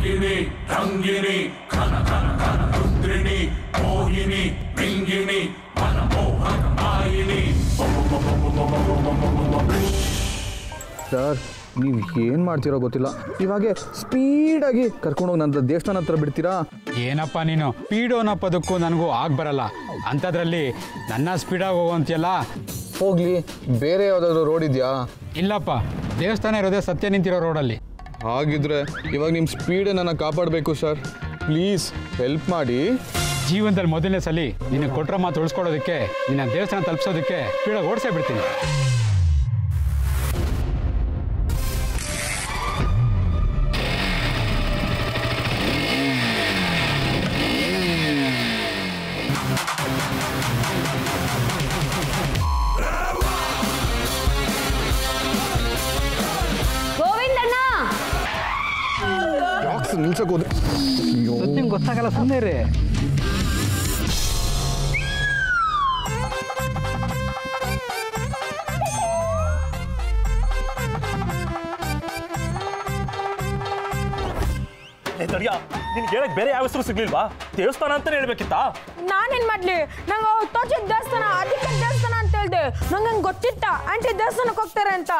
ರಂಗಿಣಿ ರಂಗಿಣಿ ಘನ ಘನ ಘನ ರುದ್ರಿಣಿ ಮೋಹಿನಿ ಮಿಂಗಿಣಿ ಮನಮೋಹಕ ಮಾಯಿನಿ ಸರ್ ನೀವು ಏನು ಮಾಡ್ತೀರೋ ಗೊತ್ತಿಲ್ಲ ಇವಾಗೆ ಸ್ಪೀಡಾಗಿ ಕರ್ಕೊಂಡೋಗಿ ನನ್ನ ದೇವಸ್ಥಾನ ಹತ್ರ ಬಿಡ್ತೀರಾ ಏನಪ್ಪ ನೀನು ಸ್ಪೀಡ್ ಅನ್ನೋಪದಕ್ಕೂ ನನಗೂ ಆಗ ಬರಲ್ಲ ಅಂಥದ್ರಲ್ಲಿ ನನ್ನ ಸ್ಪೀಡಾಗಿ ಹೋಗುವಂತಿಯಲ್ಲ ಹೋಗ್ಲಿ ಬೇರೆ ಯಾವುದಾದ್ರೂ ರೋಡ್ ಇದೆಯಾ ಇಲ್ಲಪ್ಪ ದೇವಸ್ಥಾನ ಇರೋದೇ ಸತ್ಯ ನಿಂತಿರೋ ರೋಡಲ್ಲಿ ಹಾಗಿದ್ರೆ ಇವಾಗ ನಿಮ್ಮ ಸ್ಪೀಡೇ ನನ್ನ ಕಾಪಾಡಬೇಕು ಸರ್ ಪ್ಲೀಸ್ ಹೆಲ್ಪ್ ಮಾಡಿ ಜೀವನದಲ್ಲಿ ಮೊದಲನೇ ಸಲ ನಿನ್ನ ಕೊಟ್ರ ಮಾತು ಉಳಿಸ್ಕೊಡೋದಕ್ಕೆ ನಿನ್ನ ದೇವಸ್ಥಾನ ತಲುಪಿಸೋದಕ್ಕೆ ಸ್ಪೀಡಾಗಿ ಓಡಿಸೇ ಬಿಡ್ತೀನಿ ಗೋವಿಂದಣ್ಣ ಯಾಕೆ ನಿಲ್ಸಕ್ಕೆ ಹೋದ್ರೆ ಅಯ್ಯೋ ನಿಮ್ಗೆ ಗೊತ್ತಾಗಲ್ಲ ಸುಮ್ಮನೆ ರೀ ತಡಿಯ ನಿನ್ಗೆ ಹೇಳಕ್ ಬೇರೆ ಯಾವ ಹೆಸರು ಸಿಗ್ಲಿಲ್ವಾ ದೇವಸ್ಥಾನ ಅಂತಾನೆ ಹೇಳ್ಬೇಕಿತ್ತಾ ನಾನೇನ್ ಮಾಡ್ಲಿ ನಂಗೆ ತೋಚಿದ ದೇವಸ್ಥಾನ ಅದಕ್ಕೆ ದೇವಸ್ಥಾನ ಅಂತ ಹೇಳ್ದೆ ನಂಗೆ ಹಂಗೆ ಗೊತ್ತಿತ್ತ ಆಂಟಿ ದೇವಸ್ಥಾನಕ್ಕೆ ಹೋಗ್ತಾರೆ ಅಂತ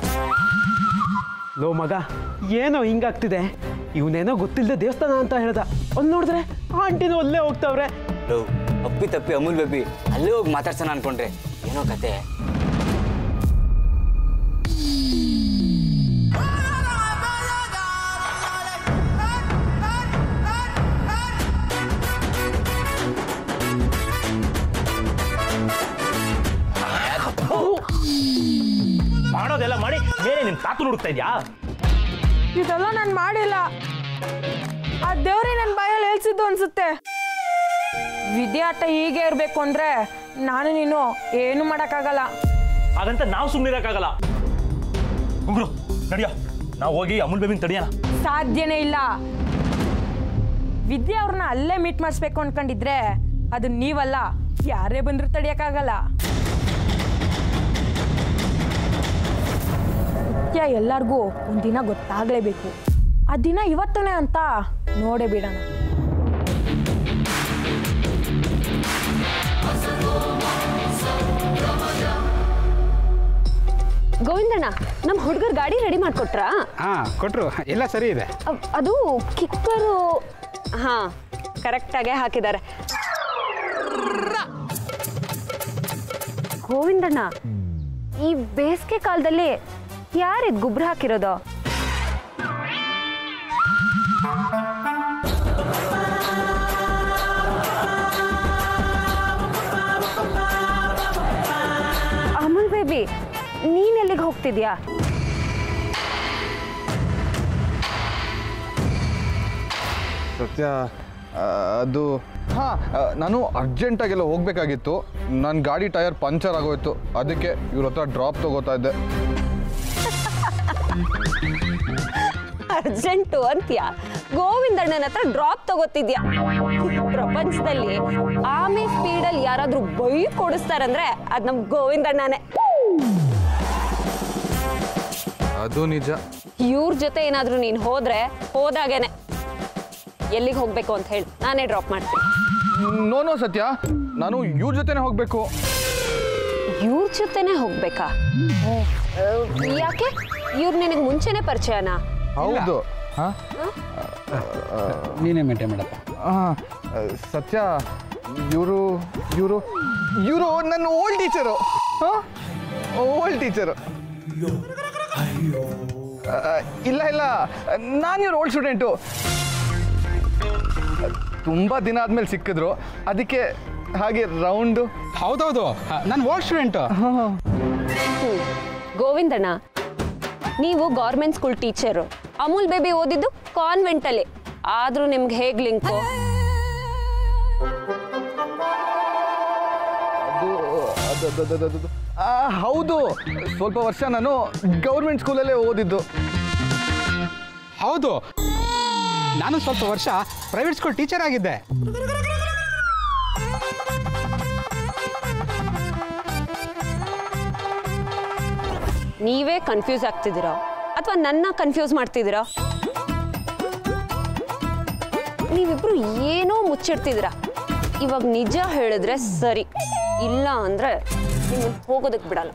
ಲೋ ಮಗ ಏನೋ ಹಿಂಗಾಗ್ತಿದೆ ಇವನೇನೋ ಗೊತ್ತಿಲ್ಲದೆ ದೇವಸ್ಥಾನ ಅಂತ ಹೇಳ್ದ ಅಲ್ಲಿ ನೋಡಿದ್ರೆ ಆಂಟಿನೂ ಅಲ್ಲೇ ಹೋಗ್ತಾವ್ರೆ ಲವ್ ಅಪ್ಪಿ ತಪ್ಪಿ ಅಮೂಲ್ ಬೇಬಿ ಅಲ್ಲೇ ಹೋಗಿ ಮಾತಾಡ್ಸೋಣ ಅನ್ಕೊಂಡ್ರೆ ಏನೋ ಕತೆ ಮಾಡೋದೆಲ್ಲ ಮಾಡಿ ಮೇಲೆ ನಿಮ್ ತಾತು ಹುಡುಕ್ತಾ ಇದ್ಯಾ ಇದೆಲ್ಲ ನಾನು ಮಾಡಿಲ್ಲ ಆ ದೇವ್ರಿ ನನ್ನ ಬಾಯಲ್ಲಿ ಹೇಳ್ಸಿದ್ದು ಅನ್ಸುತ್ತೆ ವಿದ್ಯಾಟ ಹೀಗೆ ಇರಬೇಕು ಅಂದ್ರೆ ನಾನು ನೀನು ಏನು ಮಾಡೋಕ್ಕಾಗಲ್ಲ ಹಾಗಂತ ನಾವು ಸುಮ್ಮನಿರಕ್ಕಾಗಲ್ಲ ಗುಂಗ್ರು ನಡಿಯ ನಾವು ಹೋಗಿ ಅಮೂಲ್ ಬೇಬಿನ ತಡಿಯೋಣ ಸಾಧ್ಯನೇ ಇಲ್ಲ ವಿದ್ಯೆ ಅವ್ರನ್ನ ಅಲ್ಲೇ ಮೀಟ್ ಮಾಡಿಸ್ಬೇಕು ಅನ್ಕೊಂಡಿದ್ರೆ ಅದು ನೀವಲ್ಲ ಯಾರೇ ಬಂದರೂ ತಡಿಯೋಕ್ಕಾಗಲ್ಲ ಸತ್ಯ ಎಲ್ಲರಿಗೂ ಒಂದಿನ ಗೊತ್ತಾಗಲೇಬೇಕು ಆ ದಿನ ಇವತ್ತನೇ ಅಂತ ನೋಡೇ ಬಿಡೋಣ ಗೋವಿಂದಣ್ಣ ನಮ್ಮ ಹುಡುಗರ ಗಾಡಿ ರೆಡಿ ಮಾಡ್ಕೊಟ್ರಾ ಹಾಂ ಕೊಟ್ಟರು ಎಲ್ಲ ಸರಿ ಇದೆ ಅವ್- ಅದು ಕಿಕ್ಕರು ಹಾ ಕರೆಕ್ಟಾಗೆ ಹಾಕಿದ್ದಾರೆ ಗೋವಿಂದಣ್ಣ ಈ ಬೇಸಿಗೆ ಕಾಲದಲ್ಲಿ ಯಾರಿದ್ ಗೊಬ್ಬರ ಹಾಕಿರೋದು ಅಮುಲ್ ಬೇಬಿ ನೀನ್ ಎಲ್ಲಿಗೆ ಹೋಗ್ತಿದ್ಯಾ ಸತ್ಯ ಆ, ಅದು ಹಾಂ ನಾನು ಅರ್ಜೆಂಟಾಗೆಲ್ಲ ಹೋಗ್ಬೇಕಾಗಿತ್ತು ನನ್ನ ಗಾಡಿ ಟೈರ್ ಪಂಚರ್ ಆಗೋಯ್ತು ಅದಕ್ಕೆ ಇವ್ರ ಹತ್ರ ಡ್ರಾಪ್ ತಗೋತಾ ಇದ್ದೆ ಅರ್ಜೆಂಟು ಅಂತ್ಯ ಗೋವಿಂದಣ್ಣನ ಹತ್ರ ಡ್ರಾಪ್ ತಗೋತಿದ್ಯಾ ಪ್ರಪಂಚದಲ್ಲಿ ಆಮೆ ಸ್ಪೀಡಲ್ಲಿ ಯಾರಾದ್ರೂ ಬೈ ಕೊಡಿಸ್ತಾರಂದ್ರೆ ಅದ್ ನಮ್ ಗೋವಿಂದಣ್ಣನೇ ಅದು ನಿಜ ಇವ್ರ ಜೊತೆ ಏನಾದ್ರೂ ನೀನ್ ಹೋದ್ರೆ ಹೋದಾಗೇನೆ ಎಲ್ಲಿಗೆ ಹೋಗ್ಬೇಕು ಅಂತ ಹೇಳಿ ನಾನೇ ಡ್ರಾಪ್ ಮಾಡ್ತೀನಿ ನೋ ನೋ ಸತ್ಯ ನಾನು ಇವ್ರ ಜೊತೆನೇ ಹೋಗಬೇಕು ಇವ್ರ ಜೊತೆನೆ ಹೋಗ್ಬೇಕಾ ಆ, ಯಾಕೆ ಇವ್ರು ನಿನಗೆ ಮುಂಚೆನೆ ಪರಿಚಯನಾ ಹೌದು ಹಾಂ ನೀನೇ ಮೇಂಟೈನ್ ಮಾಡಪ್ಪ ಹಾಂ ಸತ್ಯ ಇವರು ಇವರು ಇವರು ನನ್ನ ಓಲ್ಡ್ ಟೀಚರು ಹಾಂ ಓಲ್ಡ್ ಟೀಚರು ಇಲ್ಲ ಇಲ್ಲ ನಾನು ಇವ್ರ ಓಲ್ಡ್ ಸ್ಟೂಡೆಂಟು ತುಂಬ ದಿನ ಆದ್ಮೇಲೆ ಸಿಕ್ಕಿದ್ರು ಅದಕ್ಕೆ ಹಾಗೆ ರೌಂಡು ಹೌದೌದು ನಾನು ಓಲ್ಡ್ ಸ್ಟೂಡೆಂಟು ಹ್ಮ್. ಗೋವಿಂದಣ್ಣ ನೀವು government school teacher Amul baby ಓದಿದ್ದು ಕಾನ್ವೆಂಟಲ್ಲಿ ಆದ್ರೂ ನಿಮ್ಗೆ ಹೇಗ್ ಲಿಂಕು ಅದು ಅದು ಅದು- ಅದು- ಅದು- ಅದು- ಆ, ಹೌದು ಸ್ವಲ್ಪ ವರ್ಷ ನಾನು ಗೌರ್ಮೆಂಟ್ ಸ್ಕೂಲಲ್ಲೇ ಓದಿದ್ದು ಹೌದು ನಾನು ಸ್ವಲ್ಪ ವರ್ಷ ಪ್ರೈವೇಟ್ ಸ್ಕೂಲ್ ಟೀಚರ್ ಆಗಿದ್ದೆ ನೀವೇ ಕನ್ಫ್ಯೂಸ್ ಆಗ್ತಿದ್ದೀರಾ ಅಥವಾ ನನ್ನ ಕನ್ಫ್ಯೂಸ್ ಮಾಡ್ತಿದ್ದೀರಾ ನೀವಿಬ್ರು ಏನೋ ಮುಚ್ಚಿಡ್ತಿದ್ದೀರ ಇವಾಗ ನಿಜ ಹೇಳಿದ್ರೆ ಸರಿ ಇಲ್ಲ ಅಂದ್ರೆ ನಿಮ್ಮನ್ನ ಹೋಗೋದಕ್ಕೆ ಬಿಡಲ್ಲ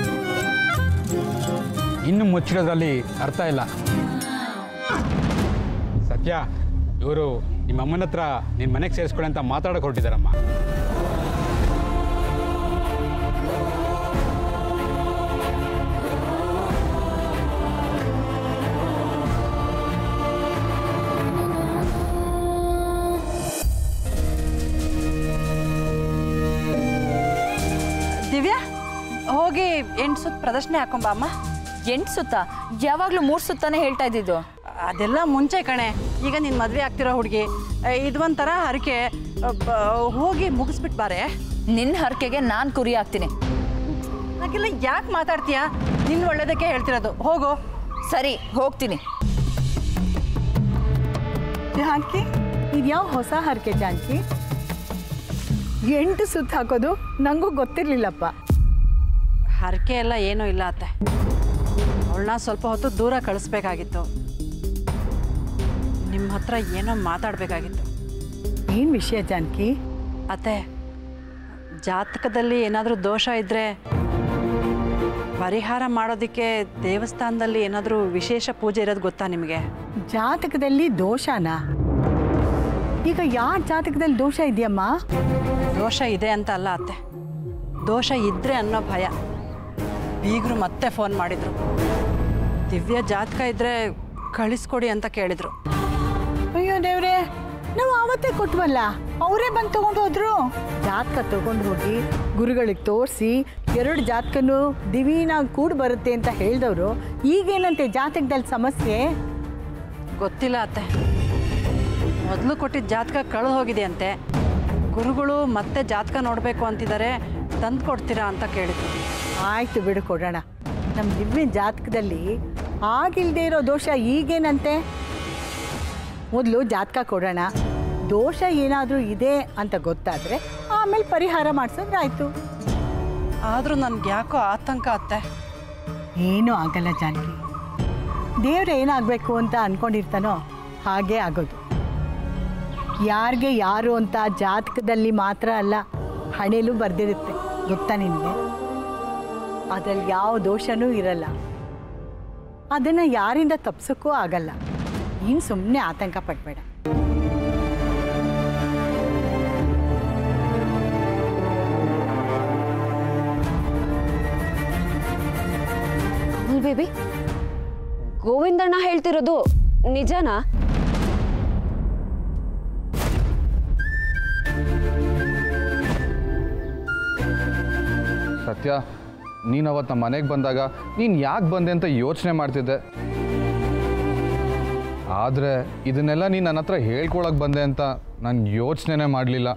ಇನ್ನು ಮುಚ್ಚಿಡೋದ್ರಲ್ಲಿ ಅರ್ಥ ಇಲ್ಲ ಸತ್ಯ ಇವರು ನಿಮ್ಮ ಅಮ್ಮನ ಹತ್ರ ನಿನ್ನ ಮನೆಗೆ ಸೇರಿಸ್ಕೊಳ್ಳಿ ಅಂತ ಮಾತಾಡಕ್ಕೆ ಹೊರಟಿದ್ದಾರಮ್ಮ ದಿವ್ಯಾ ಹೋಗಿ ಎಂಟು ಸುತ್ತ ಪ್ರದರ್ಶನ ಹಾಕೊಂಬ ಅಮ್ಮ ಎಂಟು ಸುತ್ತ ಯಾವಾಗಲೂ ಮೂರು ಸುತ್ತಾನೆ ಹೇಳ್ತಾ ಇದ್ದಿದ್ದು ಅದೆಲ್ಲ ಮುಂಚೆ ಕಣೆ ಈಗ ನಿನ್ನ ಮದುವೆ ಆಗ್ತಿರೋ ಹುಡುಗಿ ಇದು ಒಂಥರ ಹರಕೆ ಅ, ಬ- ಹೋಗಿ ಮುಗಿಸ್ಬಿಟ್ಟು ಬಾರೆ ನಿನ್ನ ಹರಕೆಗೆ ನಾನು ಕುರಿ ಆಗ್ತೀನಿ ಹಾಗೆಲ್ಲ ಯಾಕೆ ಮಾತಾಡ್ತೀಯಾ ನಿನ್ನ ಒಳ್ಳೇದಕ್ಕೆ ಹೇಳ್ತಿರೋದು ಹೋಗು ಸರಿ ಹೋಗ್ತೀನಿ ಜಾನಕಿ ಇದ್ಯಾವ ಹೊಸ ಹರಕೆ ಜಾನಕಿ ಎಂಟು ಸುತ್ತ ಹಾಕೋದು ನನಗೂ ಗೊತ್ತಿರಲಿಲ್ಲಪ್ಪ ಹರಕೆ ಎಲ್ಲ ಏನೂ ಇಲ್ಲ ಅತ್ತೆ ಅವಳನ್ನ ಸ್ವಲ್ಪ ಹೊತ್ತು ದೂರ ಕಳಿಸ್ಬೇಕಾಗಿತ್ತು ನಿಮ್ಮ ಹತ್ರ ಏನೋ ಮಾತಾಡಬೇಕಾಗಿತ್ತು ಏನು ವಿಷಯ ಜಾನಕಿ ಅತ್ತೆ ಜಾತಕದಲ್ಲಿ ಏನಾದರೂ ದೋಷ ಇದ್ದರೆ ಪರಿಹಾರ ಮಾಡೋದಕ್ಕೆ ದೇವಸ್ಥಾನದಲ್ಲಿ ಏನಾದರೂ ವಿಶೇಷ ಪೂಜೆ ಇರೋದು ಗೊತ್ತಾ ನಿಮಗೆ ಜಾತಕದಲ್ಲಿ ದೋಷನಾ ಈಗ ಯಾರ ಜಾತಕದಲ್ಲಿ ದೋಷ ಇದೆಯಮ್ಮ ದೋಷ ಇದೆ ಅಂತ ಅಲ್ಲ ಅತ್ತೆ ದೋಷ ಇದ್ರೆ ಅನ್ನೋ ಭಯ ಬೀಗರು ಮತ್ತೆ ಫೋನ್ ಮಾಡಿದ್ರು ದಿವ್ಯ ಜಾತಕ ಇದ್ರೆ ಕಳಿಸ್ಕೊಡಿ ಅಂತ ಕೇಳಿದ್ರು ಅಯ್ಯೋ ದೇವ್ರೆ ನಾವು ಆವತ್ತೇ ಕೊಟ್ವಲ್ಲ ಅವರೇ ಬಂದು ತಗೊಂಡು ಹೋದ್ರು ಜಾತಕ ತಗೊಂಡು ಹೋಗಿ ಗುರುಗಳಿಗೆ ತೋರಿಸಿ ಎರಡು ಜಾತಕನು ದಿವೀನಾಗಿ ಕೂಡ ಬರುತ್ತೆ ಅಂತ ಹೇಳಿದವರು ಈಗೇನಂತೆ ಜಾತಕದಲ್ಲಿ ಸಮಸ್ಯೆ ಗೊತ್ತಿಲ್ಲ ಅತ್ತೆ ಮೊದಲು ಕೊಟ್ಟಿದ್ದ ಜಾತಕ ಕಳೆದು ಹೋಗಿದೆ ಅಂತೆ ಗುರುಗಳು ಮತ್ತೆ ಜಾತಕ ನೋಡಬೇಕು ಅಂತಿದ್ದಾರೆ ತಂದು ಕೊಡ್ತೀರಾ ಅಂತ ಕೇಳಿದ್ರು ಆಯ್ತು ಬಿಡು ಕೊಡೋಣ ನಮ್ಮ ದಿವ್ಯನ ಜಾತಕದಲ್ಲಿ ಆಗಿಲ್ದೇ ಇರೋ ದೋಷ ಈಗೇನಂತೆ ಮೊದಲು ಜಾತಕ ಕೊಡೋಣ ದೋಷ ಏನಾದರೂ ಇದೆ ಅಂತ ಗೊತ್ತಾದರೆ ಆಮೇಲೆ ಪರಿಹಾರ ಮಾಡಿಸೋದ್ರಾಯ್ತು ಆದರೂ ನನಗೆ ಯಾಕೋ ಆತಂಕ ಅತ್ತೆ ಏನೂ ಆಗಲ್ಲ ಜಾನಕಿ ದೇವ್ರು ಏನಾಗಬೇಕು ಅಂತ ಅಂದ್ಕೊಂಡಿರ್ತಾನೋ ಹಾಗೇ ಆಗೋದು ಯಾರಿಗೆ ಯಾರು ಅಂತ ಜಾತಕದಲ್ಲಿ ಮಾತ್ರ ಅಲ್ಲ ಹಣೆಲೂ ಬರೆದಿರುತ್ತೆ ಗೊತ್ತಾ ನಿನಗೆ ಅದ್ರಲ್ಲಿ ಯಾವ ದೋಷನೂ ಇರಲ್ಲ ಅದನ್ನು ಯಾರಿಂದ ತಪ್ಸೋಕ್ಕೂ ಆಗಲ್ಲ ನೀನು ಸುಮ್ಮನೆ ಆತಂಕ ಪಡಬೇಡ ಅಮಲ್ ಬೇಬಿ ಗೋವಿಂದಣ್ಣ ಹೇಳ್ತಿರೋದು ನಿಜನಾ ಸತ್ಯ ನೀನು ಅವತ್ತು ನಮ್ಮ ಮನೆಗೆ ಬಂದಾಗ ನೀನು ಯಾಕೆ ಬಂದೆ ಅಂತ ಯೋಚನೆ ಮಾಡ್ತಿದ್ದೆ ಆದರೆ ಇದನ್ನೆಲ್ಲ ನೀನು ನನ್ನ ಹತ್ರ ಹೇಳ್ಕೊಳಕ್ಕೆ ಬಂದೆ ಅಂತ ನಾನು ಯೋಚನೆನೇ ಮಾಡಲಿಲ್ಲ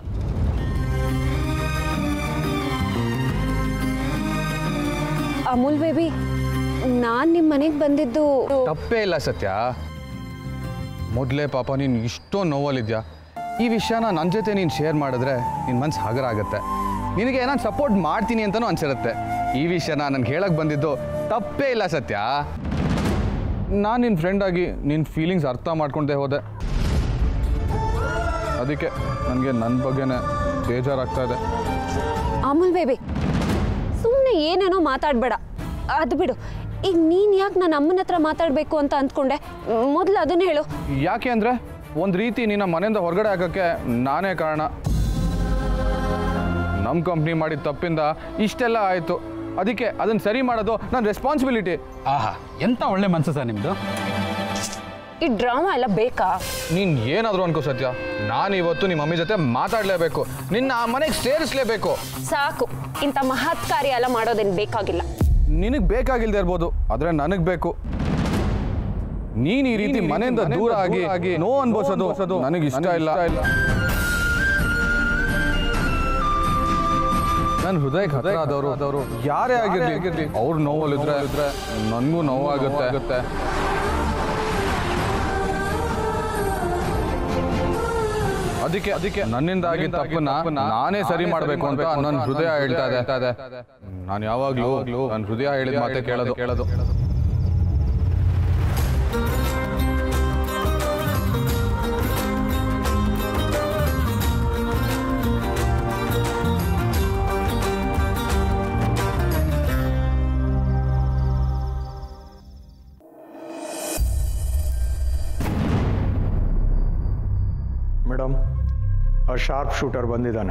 ಅಮೂಲ್ ಬೇಬಿ ನಾನು ನಿಮ್ಮ ಮನೆಗೆ ಬಂದಿದ್ದು ತಪ್ಪೇ ಇಲ್ಲ ಸತ್ಯ ಮೊದಲೇ ಪಾಪ ನೀನು ಇಷ್ಟೋ ನೋವಲ್ಲಿದ್ಯಾ ಈ ವಿಷಯನ ನನ್ನ ಜೊತೆ ನೀನು ಶೇರ್ ಮಾಡಿದ್ರೆ ನಿನ್ನ ಮನ್ಸು ಹಗರ ಆಗುತ್ತೆ ನಿನಗೆ ನಾನು ಸಪೋರ್ಟ್ ಮಾಡ್ತೀನಿ ಅಂತಲೂ ಅನ್ಸಿರುತ್ತೆ ಈ ವಿಷಯನ ನನಗೆ ಹೇಳಕ್ಕೆ ಬಂದಿದ್ದು ತಪ್ಪೇ ಇಲ್ಲ ಸತ್ಯ ನಾನು ನಿನ್ನ ಫ್ರೆಂಡಾಗಿ ನಿನ್ನ ಫೀಲಿಂಗ್ಸ್ ಅರ್ಥ ಮಾಡ್ಕೊಂಡೇ ಹೋದೆ ಅದಕ್ಕೆ ನನಗೆ ನನ್ನ ಬಗ್ಗೆನೇ ಬೇಜಾರಾಗ್ತಾ ಇದೆ ಅಮೂಲ್ ಬೇಬಿ ಸುಮ್ಮನೆ ಏನೇನೋ ಮಾತಾಡಬೇಡ ಅದು ಬಿಡು ಈಗ ನೀನು ಯಾಕೆ ನನ್ನ ಅಮ್ಮನ ಹತ್ರ ಮಾತಾಡಬೇಕು ಅಂತ ಅಂದ್ಕೊಂಡೆ ಮೊದಲು ಅದನ್ನ ಹೇಳು ಯಾಕೆ ಅಂದರೆ ಒಂದು ರೀತಿ ನಿನ್ನ ಮನೆಯಿಂದ ಹೊರಗಡೆ ಹಾಕೋಕ್ಕೆ ನಾನೇ ಕಾರಣ ನಮ್ಮ ಕಂಪ್ನಿ ಮಾಡಿದ ತಪ್ಪಿಂದ ಇಷ್ಟೆಲ್ಲ ಆಯಿತು ಅದಕ್ಕೆ ಅದನ್ನು ಸರಿ ಮಾಡೋದು ನನ್ನ ರೆಸ್ಪಾನ್ಸಿಬಿಲಿಟಿ ಆಹಾ ಎಂಥ ಒಳ್ಳೆ ಮನಸ್ಸು ಸರ್ ನಿಮ್ಮದು ಈ ಡ್ರಾಮಾ ಎಲ್ಲ ಬೇಕಾ ನೀನು ಏನಾದರೂ ಅನ್ಕೋ ಸತ್ಯ ನಾನು ಇವತ್ತು ನಿಮ್ಮ ಮಮ್ಮಿ ಜೊತೆ ಮಾತಾಡಲೇಬೇಕು ನಿನ್ನ ಆ ಮನೆಗೆ ಸೇರಿಸ್ಲೇಬೇಕು ಸಾಕು ಇಂಥ ಮಹತ್ ಕಾರ್ಯ ಎಲ್ಲ ಮಾಡೋದೇನು ಬೇಕಾಗಿಲ್ಲ ನಿನಗೆ ಬೇಕಾಗಿಲ್ದೇ ಇರ್ಬೋದು ಆದರೆ ನನಗೆ ಬೇಕು ನೀನು ಈ ರೀತಿ ಮನೆಯಿಂದ ದೂರ ಆಗಿ ನೋ ಅನ್ಭವಿಸೋದು ನನಗೆ ಇಷ್ಟ ಇಲ್ಲ ನನ್ನ ಹೃದಯಕ್ಕೆ ಹತ್ರ ಆದವರು ಆದವರು ಯಾರೇ ಆಗಿರ್ಲಿ ಅವ್ರ ನೋವಲ್ಲಿದ್ರೆ ಇದ್ರೆ ನನಗೂ ನೋವಾಗುತ್ತೆ ಆಗುತ್ತೆ ಅದಕ್ಕೆ ಅದಕ್ಕೆ ನನ್ನಿಂದ ಆಗಿದ್ದ ತಪ್ಪನ್ನ ನಾನೇ ಸರಿ ಮಾಡಬೇಕು ಅಂತ ನನ್ನ ಹೃದಯ ಹೇಳ್ತಾ ಇದೆ ನಾನು ಯಾವಾಗ್ಲೂ ನನ್ನ ಹೃದಯ ಹೇಳಿದ ಮಾತೆ ಕೇಳೋದು ಕೇಳೋದು ಮೇಡಮ್ ಆ ಶಾರ್ಪ್ ಶೂಟರ್ ಬಂದಿದ್ದಾನೆ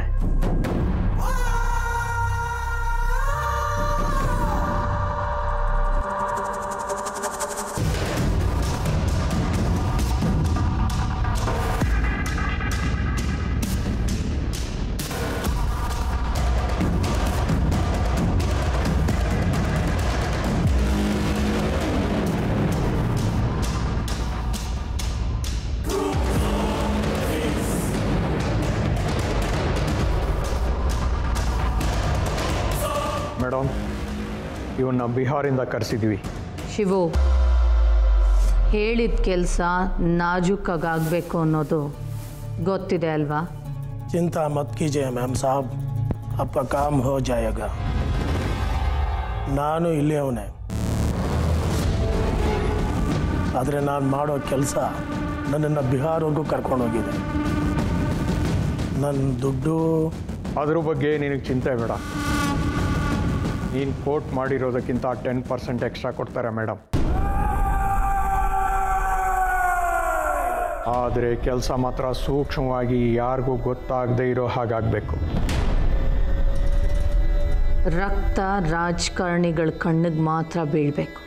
ಮೇಡಮ್ ಇವನ್ನ ಬಿಹಾರಿಂದ ಕರೆಸಿದ್ವಿ ಶಿವು ಹೇಳಿದ ಕೆಲಸ ನಾಜೂಕಾಗಬೇಕು ಅನ್ನೋದು ಗೊತ್ತಿದೆ ಅಲ್ವಾ चिंता मत कीजिए मैम साहब आपका काम हो जाएगा ನಾನು ಇಲ್ಲಿ ಅವನೇ ಆದರೆ ನಾನು ಮಾಡೋ ಕೆಲಸ ನನ್ನನ್ನು ಬಿಹಾರವರೆಗೂ ಕರ್ಕೊಂಡೋಗಿದೆ ನನ್ನ ದುಡ್ಡು ಅದ್ರ ಬಗ್ಗೆ ನಿನಗೆ ಚಿಂತೆ ಬೇಡ ನೀನು ಕೋಟ್ ಮಾಡಿರೋದಕ್ಕಿಂತ ಟೆನ್ ಪರ್ಸೆಂಟ್ ಎಕ್ಸ್ಟ್ರಾ ಕೊಡ್ತಾರೆ ಮೇಡಮ್ ಆದರೆ ಕೆಲಸ ಮಾತ್ರ ಸೂಕ್ಷ್ಮವಾಗಿ ಯಾರಿಗೂ ಗೊತ್ತಾಗದೇ ಇರೋ ಹಾಗಾಗಬೇಕು ರಕ್ತ ರಾಜಕಾರಣಿಗಳ ಕಣ್ಣಿಗೆ ಮಾತ್ರ ಬೀಳಬೇಕು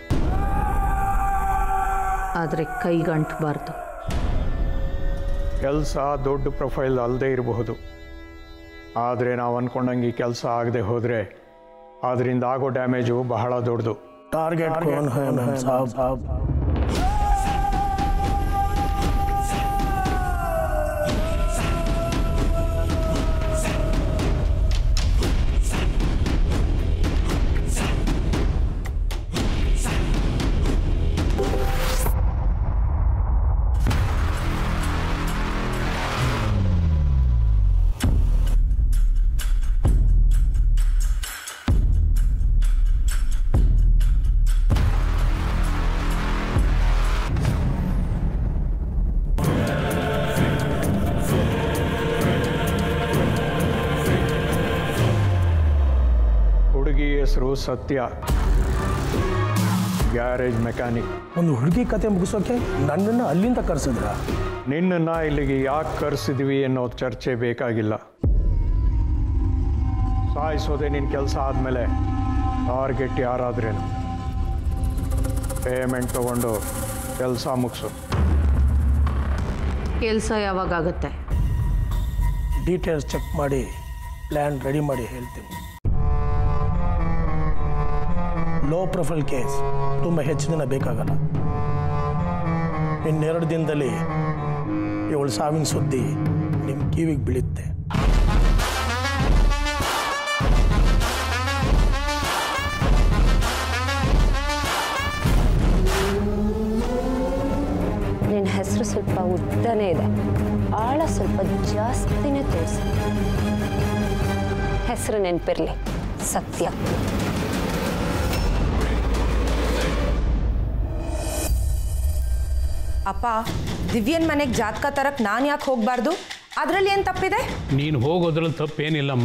ಆದರೆ ಕೈಗಂಟಬಾರ್ದು ಕೆಲಸ ದೊಡ್ಡ ಪ್ರೊಫೈಲ್ ಅಲ್ಲದೆ ಇರಬಹುದು ಆದರೆ ನಾವು ಅಂದ್ಕೊಂಡಂಗೆ ಈ ಕೆಲಸ ಆಗದೆ ಹೋದರೆ ಅದರಿಂದ ಆಗೋ ಡ್ಯಾಮೇಜು ಬಹಳ ದೊಡ್ಡದು टारगेट कौन है मैम साहब ಹುಡುಗಿ ಹೆಸರು ಸತ್ಯ ಗ್ಯಾರೇಜ್ ಮೆಕ್ಯಾನಿಕ್ ಒಂದು ಹುಡುಗಿ ಕತೆ ಮುಗಿಸೋಕೆ ನನ್ನನ್ನು ಅಲ್ಲಿಂದ ಕರೆಸಿದ್ರ ನಿನ್ನನ್ನು ಇಲ್ಲಿಗೆ ಯಾಕೆ ಕರೆಸಿದ್ವಿ ಅನ್ನೋ ಚರ್ಚೆ ಬೇಕಾಗಿಲ್ಲ ಸಾಯಿಸೋದೆ ನಿನ್ನ ಕೆಲಸ ಆದಮೇಲೆ ಟಾರ್ಗೆಟ್ ಯಾರಾದ್ರೇನು ಪೇಮೆಂಟ್ ತಗೊಂಡು ಕೆಲಸ ಮುಗಿಸು ಕೆಲಸ ಯಾವಾಗ ಆಗುತ್ತೆ ಡೀಟೇಲ್ಸ್ ಚೆಕ್ ಮಾಡಿ ಪ್ಲ್ಯಾನ್ ರೆಡಿ ಮಾಡಿ ಹೇಳ್ತೀನಿ ಲೋ ಪ್ರೊಫೈಲ್ ಕೇಸ್ ತುಂಬ ಹೆಚ್ಚು ದಿನ ಬೇಕಾಗಲ್ಲ ಇನ್ನೆರಡು ದಿನದಲ್ಲಿ ಇವಳು ಸಾವಿನ ಸುದ್ದಿ ನಿಮ್ಮ ಕಿವಿಗೆ ಬೀಳುತ್ತೆ ನಿನ್ನ ಹೆಸರು ಸ್ವಲ್ಪ ಉದ್ದನೇ ಇದೆ ಆಳ ಸ್ವಲ್ಪ ಜಾಸ್ತಿನೇ ತೋರಿಸಿ ಹೆಸರು ನೆನಪಿರಲಿ ಸತ್ಯ ಅಪ್ಪ ದಿವ್ಯನ್ ಮನೆಗೆ ಜಾತಕ ತರಕ್ ನಾನು ಯಾಕೆ ಹೋಗ್ಬಾರ್ದು ಅದರಲ್ಲಿ ಏನು ತಪ್ಪಿದೆ ನೀನು ಹೋಗೋದ್ರಲ್ಲಿ ತಪ್ಪೇನಿಲ್ಲಮ್ಮ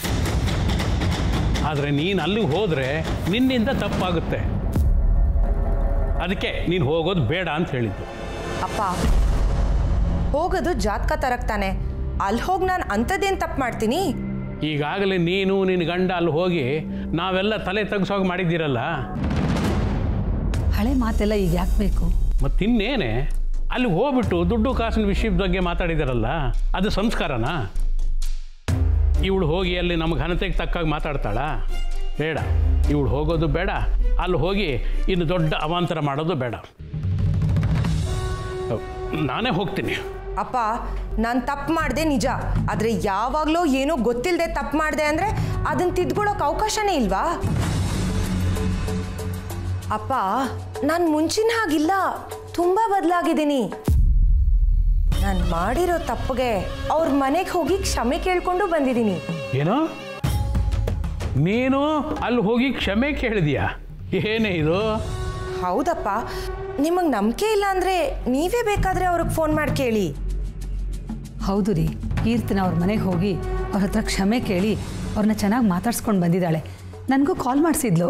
ಆದರೆ ನೀನು ಅಲ್ಲಿಗೆ ಹೋದರೆ ನಿನ್ನಿಂದ ತಪ್ಪಾಗುತ್ತೆ ಅದಕ್ಕೆ ನೀನು ಹೋಗೋದು ಬೇಡ ಅಂತ ಹೇಳಿದ್ದು ಅಪ್ಪ ಹೋಗೋದು ಜಾತಕ ತರಕ್ ತಾನೆ ಅಲ್ಲಿ ಹೋಗಿ ನಾನು ಅಂಥದ್ದೇನು ತಪ್ಪು ಮಾಡ್ತೀನಿ ಈಗಾಗಲೇ ನೀನು ನಿನ್ನ ಗಂಡ ಅಲ್ಲಿ ಹೋಗಿ ನಾವೆಲ್ಲ ತಲೆ ತೆಗ್ಸೋಗಿ ಮಾಡಿದ್ದೀರಲ್ಲ ಹಳೆ ಮಾತೆಲ್ಲ ಈಗ ಯಾಕೆ ಬೇಕು ಮತ್ತಿನ್ನೇನೆ ಅಲ್ಲಿ ಹೋಗ್ಬಿಟ್ಟು ದುಡ್ಡು ಕಾಸಿನ ವಿಷಯದ ಬಗ್ಗೆ ಮಾತಾಡಿದಾರಲ್ಲ ಅದು ಸಂಸ್ಕಾರನಾ ಇವಳು ಹೋಗಿ ಅಲ್ಲಿ ನಮ್ಮ ಘನತೆಗೆ ತಕ್ಕಾಗಿ ಮಾತಾಡ್ತಾಳಾ ಬೇಡ ಇವಳು ಹೋಗೋದು ಬೇಡ ಅಲ್ಲಿ ಹೋಗಿ ಇನ್ನು ದೊಡ್ಡ ಅವಾಂತರ ಮಾಡೋದು ಬೇಡ ನಾನೇ ಹೋಗ್ತೀನಿ ಅಪ್ಪ ನಾನು ತಪ್ಪು ಮಾಡಿದೆ ನಿಜ ಆದರೆ ಯಾವಾಗಲೂ ಏನೋ ಗೊತ್ತಿಲ್ಲದೆ ತಪ್ಪು ಮಾಡಿದೆ ಅಂದರೆ ಅದನ್ನು ತಿದ್ಕೊಳ್ಳೋಕೆ ಅವಕಾಶನೇ ಇಲ್ವಾ ಅಪ್ಪ ನಾನು ಮುಂಚಿನ ಹಾಗಿಲ್ಲ ತುಂಬ ಬದಲಾಗಿದ್ದೀನಿ ನಾನು ಮಾಡಿರೋ ತಪ್ಪಿಗೆ ಅವ್ರ ಮನೆಗೆ ಹೋಗಿ ಕ್ಷಮೆ ಕೇಳ್ಕೊಂಡು ಬಂದಿದ್ದೀನಿ ಏನೋ ನೀನು ಅಲ್ಲಿ ಹೋಗಿ ಕ್ಷಮೆ ಕೇಳಿದ್ಯಾ ಏನೇ ಇದು ಹೌದಪ್ಪ ನಿಮಗೆ ನಂಬಿಕೆ ಇಲ್ಲ ಅಂದರೆ ನೀವೇ ಬೇಕಾದರೆ ಅವ್ರಿಗೆ ಫೋನ್ ಮಾಡಿ ಕೇಳಿ ಹೌದು ರೀ ಕೀರ್ತನ ಅವ್ರ ಮನೆಗೆ ಹೋಗಿ ಅವ್ರ ಹತ್ರ ಕ್ಷಮೆ ಕೇಳಿ ಅವ್ರನ್ನ ಚೆನ್ನಾಗಿ ಮಾತಾಡ್ಸ್ಕೊಂಡು ಬಂದಿದ್ದಾಳೆ ನನಗೂ ಕಾಲ್ ಮಾಡಿಸಿದ್ಲು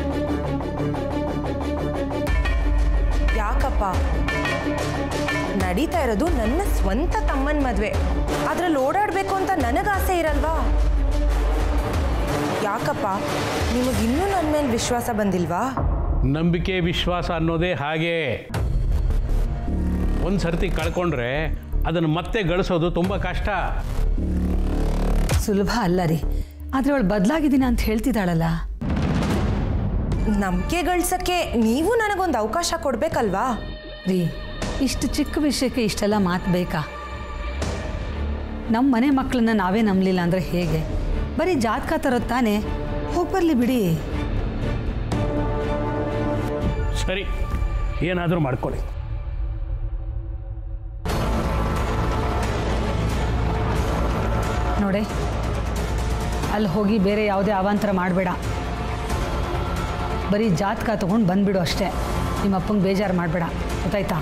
ಯಾಕಪ್ಪ ನಡೀತಾ ಇರೋದು ನನ್ನ ಸ್ವಂತ ತಮ್ಮನ ಮದುವೆ ಅದ್ರಲ್ಲಿ ಓಡಾಡಬೇಕು ಅಂತ ನನಗೆ ಆಸೆ ಇರಲ್ವಾ ಯಾಕಪ್ಪ ನಿಮಗಿನ್ನೂ ನನ್ನ ಮೇಲೆ ವಿಶ್ವಾಸ ಬಂದಿಲ್ವಾ ನಂಬಿಕೆ ವಿಶ್ವಾಸ ಅನ್ನೋದೇ ಹಾಗೆ ಒಂದು ಸರ್ತಿ ಕಳ್ಕೊಂಡ್ರೆ ಅದನ್ನು ಮತ್ತೆ ಗಳಿಸೋದು ತುಂಬ ಕಷ್ಟ ಸುಲಭ ಅಲ್ಲ ರೀ ಆದರೆ ಅವಳು ಬದಲಾಗಿದ್ದೀನಿ ಅಂತ ಹೇಳ್ತಿದ್ದಾಳಲ್ಲ ನಂಬಿಕೆ ಗಳಿಸಕ್ಕೆ ನೀವು ನನಗೊಂದು ಅವಕಾಶ ಕೊಡ್ಬೇಕಲ್ವಾ ರೀ ಇಷ್ಟು ಚಿಕ್ಕ ವಿಷಯಕ್ಕೆ ಇಷ್ಟೆಲ್ಲ ಮಾತು ಬೇಕಾ ನಮ್ಮ ಮನೆ ಮಕ್ಕಳನ್ನ ನಾವೇ ನಂಬಲಿಲ್ಲ ಅಂದರೆ ಹೇಗೆ ಬರೀ ಜಾತಕ ತರೋದು ತಾನೇ ಹೋಗಿ ಬರಲಿ ಬಿಡಿ ಸರಿ ಏನಾದರೂ ಮಾಡ್ಕೊಳ್ಳಿ ನೋಡೆ ಅಲ್ಲಿ ಹೋಗಿ ಬೇರೆ ಯಾವುದೇ ಅವಾಂತರ ಮಾಡಬೇಡ ಬರೀ ಜಾತಕ ತೊಗೊಂಡು ಬಂದ್ಬಿಡು ಅಷ್ಟೇ ನಿಮ್ಮ ಅಪ್ಪಂಗೆ ಬೇಜಾರು ಮಾಡಬೇಡ ಗೊತ್ತಾಯ್ತಾ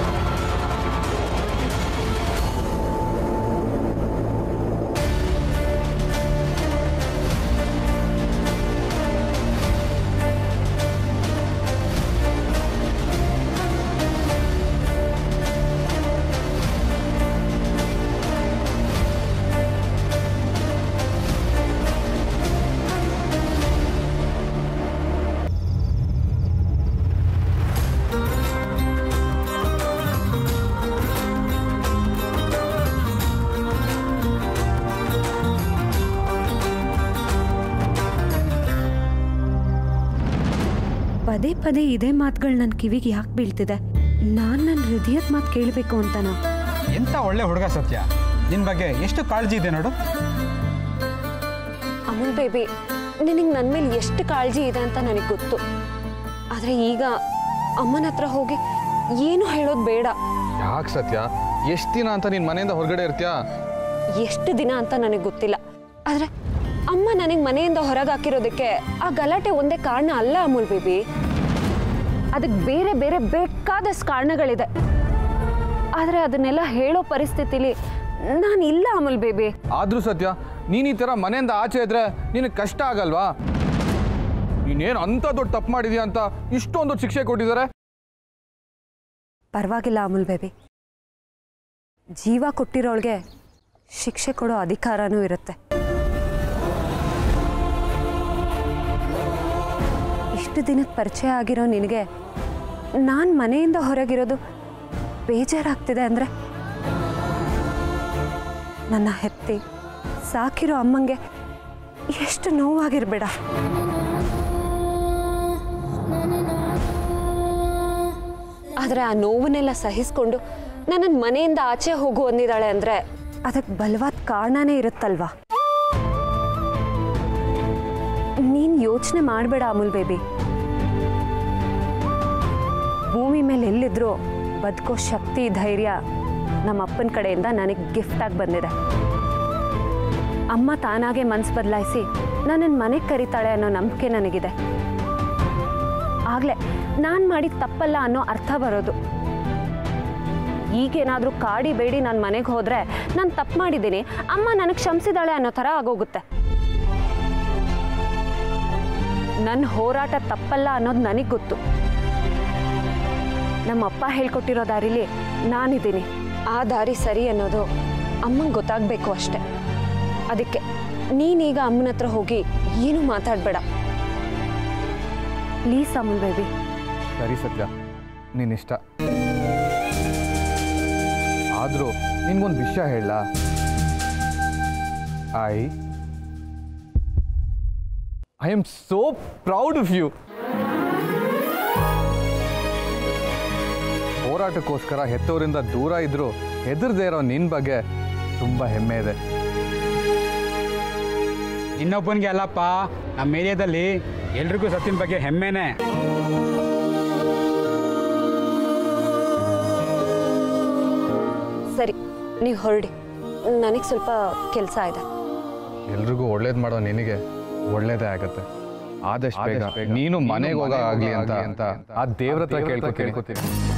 ಪದೇ ಪದೇ ಇದೇ ಮಾತುಗಳು ನನ್ನ ಕಿವಿಗೆ ಯಾಕೆ ಬೀಳ್ತಿದೆ ನಾನು ನನ್ನ ಹೃದಯದ ಮಾತು ಕೇಳಬೇಕು ಅಂತನಾ ಎಂಥ ಒಳ್ಳೆ ಹುಡುಗ ಸತ್ಯ ನಿನ್ನ ಬಗ್ಗೆ ಎಷ್ಟು ಕಾಳಜಿ ಇದೆ ನೋಡು ಅಮೂಲ್ ಬೇಬಿ ನಿನಗೆ ನನ್ನ ಮೇಲೆ ಎಷ್ಟು ಕಾಳಜಿ ಇದೆ ಅಂತ ನನಗೆ ಗೊತ್ತು ಆದರೆ ಈಗ ಅಮ್ಮನ ಹತ್ರ ಹೋಗಿ ಏನು ಹೇಳೋದು ಬೇಡ ಯಾಕೆ ಸತ್ಯ ಎಷ್ಟು ದಿನ ಅಂತ ನೀನು ಮನೆಯಿಂದ ಹೊರಗಡೆ ಇರ್ತೀಯಾ ಎಷ್ಟು ದಿನ ಅಂತ ನನಗೆ ಗೊತ್ತಿಲ್ಲ ಆದರೆ ಅಮ್ಮ ನನಗೆ ಮನೆಯಿಂದ ಹೊರಗೆ ಹಾಕಿರೋದಕ್ಕೆ ಆ ಗಲಾಟೆ ಒಂದೇ ಕಾರಣ ಅಲ್ಲ ಅಮೂಲ್ ಬೇಬಿ ಅದಕ್ಕೆ ಬೇರೆ ಬೇರೆ ಬೇಕಾದಷ್ಟು ಕಾರಣಗಳಿದೆ ಆದರೆ ಅದನ್ನೆಲ್ಲ ಹೇಳೋ ಪರಿಸ್ಥಿತಿಲಿ ನಾನು ಇಲ್ಲ ಅಮೂಲ್ ಬೇಬಿ ಆದರೂ ಸತ್ಯ ನೀನು ಈ ಥರ ಮನೆಯಿಂದ ಆಚೆ ಇದ್ರೆ ನಿನಗೆ ಕಷ್ಟ ಆಗಲ್ವಾ ನೀನೇನು ಅಂಥ ದೊಡ್ಡ ತಪ್ಪು ಮಾಡಿದ್ಯಾ ಅಂತ ಇಷ್ಟೊಂದು ದೊಡ್ಡ ಶಿಕ್ಷೆ ಕೊಟ್ಟಿದ್ದಾರೆ ಪರವಾಗಿಲ್ಲ ಅಮೂಲ್ ಬೇಬಿ ಜೀವ ಕೊಟ್ಟಿರೋಳ್ಗೆ ಶಿಕ್ಷೆ ಕೊಡೋ ಅಧಿಕಾರನೂ ಇರುತ್ತೆ ಇಷ್ಟು ದಿನಕ್ಕೆ ಪರಿಚಯ ಆಗಿರೋ ನಿನಗೆ ನಾನು ಮನೆಯಿಂದ ಹೊರಗಿರೋದು ಬೇಜಾರಾಗ್ತಿದೆ ಅಂದರೆ ನನ್ನ ಹೆತ್ತಿ ಸಾಕಿರೋ ಅಮ್ಮಂಗೆ ಎಷ್ಟು ನೋವಾಗಿರ್ಬೇಡ ಆದರೆ ಆ ನೋವನ್ನೆಲ್ಲ ಸಹಿಸ್ಕೊಂಡು ನನ್ನನ್ನು ಮನೆಯಿಂದ ಆಚೆ ಹೋಗು ಅಂದಿದ್ದಾಳೆ ಅಂದರೆ ಅದಕ್ಕೆ ಬಲವಾದ ಕಾರಣನೇ ಇರುತ್ತಲ್ವಾ ನೀನು ಯೋಚನೆ ಮಾಡಬೇಡ ಅಮೂಲ್ ಬೇಬಿ ಭೂಮಿ ಮೇಲೆ ಎಲ್ಲಿದ್ರೂ ಬದುಕೋ ಶಕ್ತಿ ಧೈರ್ಯ ನಮ್ಮ ಅಪ್ಪನ ಕಡೆಯಿಂದ ನನಗೆ ಗಿಫ್ಟಾಗಿ ಬಂದಿದೆ ಅಮ್ಮ ತಾನಾಗೆ ಮನ್ಸು ಬದಲಾಯಿಸಿ ನನ್ನನ್ನು ಮನೆಗೆ ಕರೀತಾಳೆ ಅನ್ನೋ ನಂಬಿಕೆ ನನಗಿದೆ ಆಗಲೇ ನಾನು ಮಾಡಿದ ತಪ್ಪಲ್ಲ ಅನ್ನೋ ಅರ್ಥ ಬರೋದು ಈಗೇನಾದರೂ ಕಾಡಿ ಬೇಡಿ ನಾನು ಮನೆಗೆ ಹೋದರೆ ನಾನು ತಪ್ಪು ಮಾಡಿದ್ದೀನಿ ಅಮ್ಮ ನನಗೆ ಕ್ಷಮಿಸಿದಾಳೆ ಅನ್ನೋ ಥರ ಆಗೋಗುತ್ತೆ ನನ್ನ ಹೋರಾಟ ತಪ್ಪಲ್ಲ ಅನ್ನೋದು ನನಗೆ ಗೊತ್ತು ನಮ್ಮಪ್ಪ ಹೇಳ್ಕೊಟ್ಟಿರೋ ದಾರಿಲಿ ನಾನಿದ್ದೀನಿ ಆ ದಾರಿ ಸರಿ ಅನ್ನೋದು ಅಮ್ಮಂಗೆ ಗೊತ್ತಾಗಬೇಕು ಅಷ್ಟೆ ಅದಕ್ಕೆ ನೀನೀಗ ಅಮ್ಮನ ಹತ್ರ ಹೋಗಿ ಏನು ಮಾತಾಡಬೇಡ ಪ್ಲೀಸ್ ಅಮೂಲ್ ಬೇಬಿ ಸರಿ ಸತ್ಯ ನಿನ್ನಿಷ್ಟ ಆದರೂ ನಿನ್ಗೊಂದು ವಿಷಯ ಹೇಳ I I am so proud of you ಹೋರಾಟಕ್ಕೋಸ್ಕರ ಹೆತ್ತವರಿಂದ ದೂರ ಇದ್ರೂ ಹೆದರ್ದೇ ಇರೋ ನಿನ್ನ ಬಗ್ಗೆ ತುಂಬ ಹೆಮ್ಮೆ ಇದೆ ಇನ್ನೊಬ್ಬನಿಗೆ ಅಲ್ಲಪ್ಪ ನಮ್ಮ ಏರಿಯಾದಲ್ಲಿ ಎಲ್ರಿಗೂ ಸತ್ತಿನ ಬಗ್ಗೆ ಹೆಮ್ಮೆನೆ ಸರಿ ನೀವು ಹೊರಡಿ ನನಗೆ ಸ್ವಲ್ಪ ಕೆಲಸ ಇದೆ ಎಲ್ರಿಗೂ ಒಳ್ಳೇದು ಮಾಡೋ ನಿನಗೆ ಒಳ್ಳೇದೇ ಆಗತ್ತೆ ಆದಷ್ಟು ಬೇಗ ನೀನು ಮನೆಗೆ ಹೋಗೋ ಆಗ್ಲಿ ಅಂತ ಅಂತ ಆ ದೇವ್ರ ಹತ್ರ ಕೇಳ್ಕೊ ಕೇಳ್ಕೊತೀನಿ